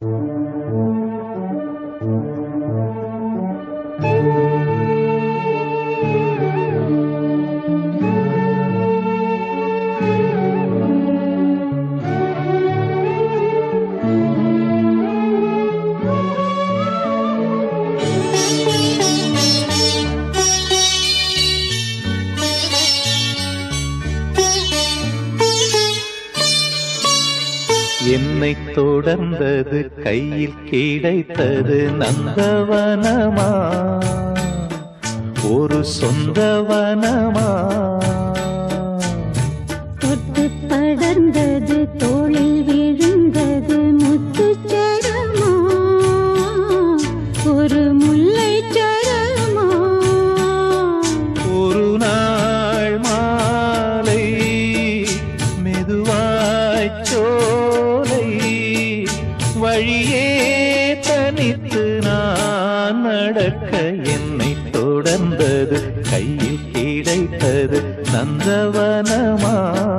என்னை தொடர்ந்தது கையில் கிடைத்தது நந்தவனமா ஒரு சொந்தவனமா தொட்டு படர்ந்தது தோளில் விழுந்தது முத்துச்சரமா ஒரு முல்லை சரமா ஒரு நாள் மாலை மெதுவாய் சோலை வழியே தனித்து நான் நடக்க என்னை தொடர்ந்தது கையில் கிடைத்தது நந்தவனமா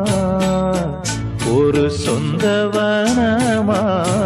ஒரு சொந்தவனமா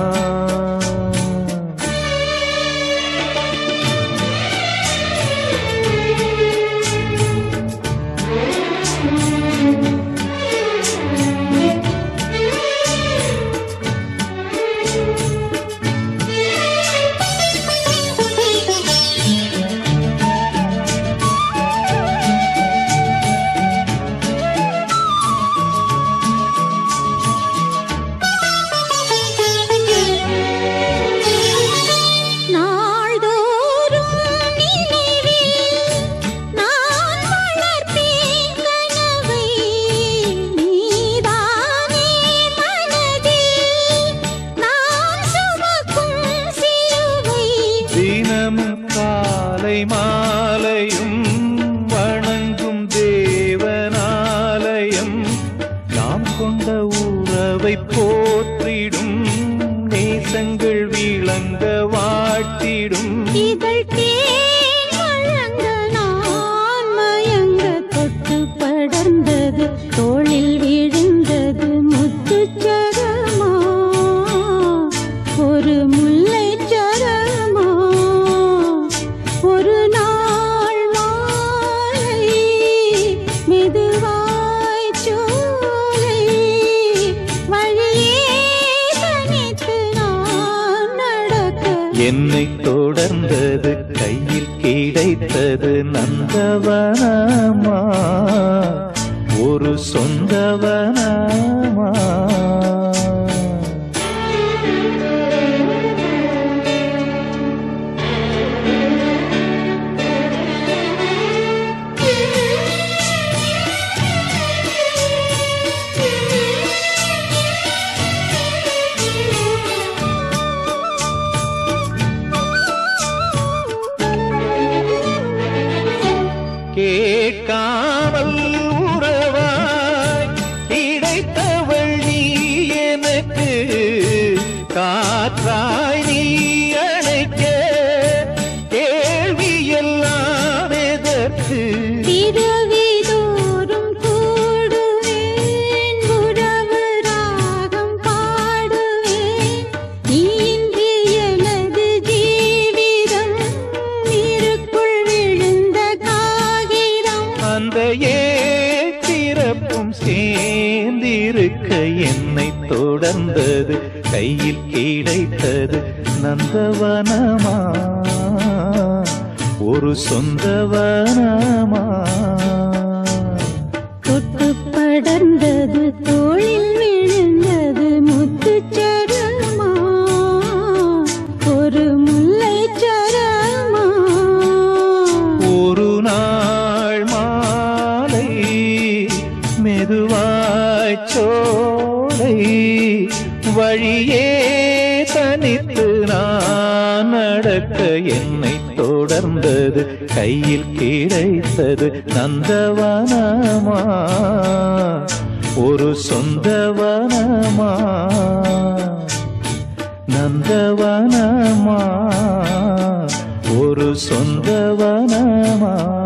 நாள்தோறும் நினைவில் நான் வளர்த்தேன் கனவை நீதானே மனதில் நான் சுமக்கும் சிலுவை தினமும் காலை மாலையும் வணங்கும் தேவனாலயம் நாம் கொண்ட உறவை போற்றிடும் நேசங்கள் விளங்க வாட்டிடும் இதழ் தேன் வழங்க நான் மயங்க தொட்டு படர்ந்தது தோளில் விழுந்தது முத்துச்சரமா ஒரு முல்லை சரமா ஒரு நாள் மாலை மெதுவாய் சோலை வழியே தனித்து நான் நடக்க என்னை தொடர்ந்தது கையில் கிடைத்தது நந்தவனமா ஒரு சொந்தவனமா கேட்காமல் உறவாய் கிடைத்தவள் நீ எனக்கு காற்றாய் நீ அணைக்க கேள்வி எல்லாம் எதற்கு திரவிதோறும் கூடுவேன் உறவு ராகம் பாடுவேன் நீ இன்றி எனது ஜீவிதம் நீருக்குள் விழுந்த காகிதம் அந்த ஏத்திறப்பும் சேர்ந்திருக்க என்னை தொடர்ந்தது கையில் கிடைத்தது நந்தவனமா ஒரு சொந்தவனமா தொட்டு படர்ந்தது தோளில் விழுந்தது முத்துச்சரமா ஒரு முல்லை சரமா ஒரு நாள் மாலை மெதுவாய் சோலை வழியே தனித்து நான் நடக்க என்னை தொடர்ந்தது கையில் கிடைத்தது நந்தவனமா ஒரு சொந்தவனமா நந்தவனமா ஒரு சொந்தவனமா